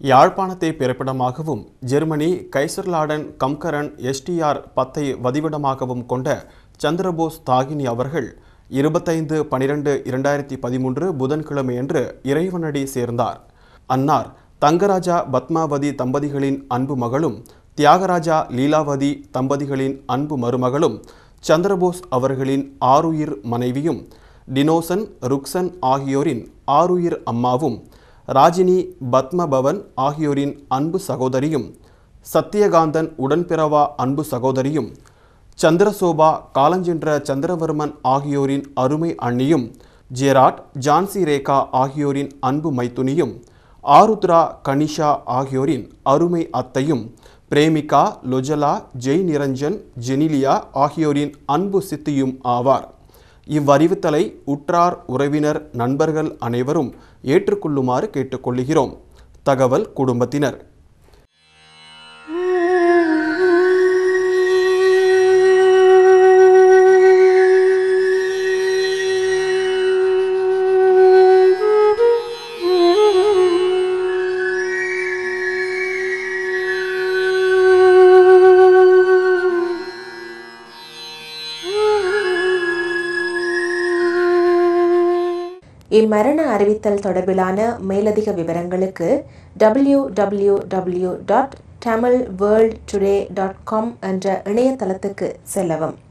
யாழ்ப்பாணத்தை பிறப்பிடமாகவும் Germany கைசர்லாடன் கம்கரன் STR பத்தை வதிவிடமாகவும் கொண்ட சந்திரபோஸ் தாகினி அவர்கள் இருபத்தைந்து பனிரெண்டு இரண்டாயிரத்தி பதிமூன்று புதன்கிழமையன்று இறைவனடி சேர்ந்தார் அன்னார் தங்கராஜா பத்மாவதி தம்பதிகளின் அன்பு மகளும் தியாகராஜா லீலாவதி தம்பதிகளின் அன்பு மருமகளும் சந்திரபோஸ் அவர்களின் ஆருயிர் மனைவியும் டினோசன் ருக்சன் ஆகியோரின் ஆருயிர் அம்மாவும் ராஜினி பத்மபவன் ஆகியோரின் அன்பு சகோதரியும் சத்தியகாந்தன் உடன்பிறவா அன்பு சகோதரியும் சந்திரசோபா காலஞ்சென்ற சந்திரவர்மன் ஆகியோரின் அருமை அண்ணியும் ஜெராட் ஜான்சி ரேகா ஆகியோரின் அன்பு மைத்துனியும் ஆருத்ரா கனிஷா ஆகியோரின் அருமை அத்தையும் பிரேமிகா லொஜலா ஜெய் நிரஞ்சன் ஜெனிலியா ஆகியோரின் அன்பு சித்தியும் ஆவார் இவ்வறிவித்தலை உற்றார் உறவினர் நண்பர்கள் அனைவரும் ஏற்றுக்கொள்ளுமாறு கேட்டுக்கொள்கிறோம் தகவல் குடும்பத்தினர் இம்மரண அறிவித்தல் தொடர்பிலான மேலதிக விவரங்களுக்கு W W W dot Tamil world today dot com என்ற இணையதளத்துக்கு செல்லவும்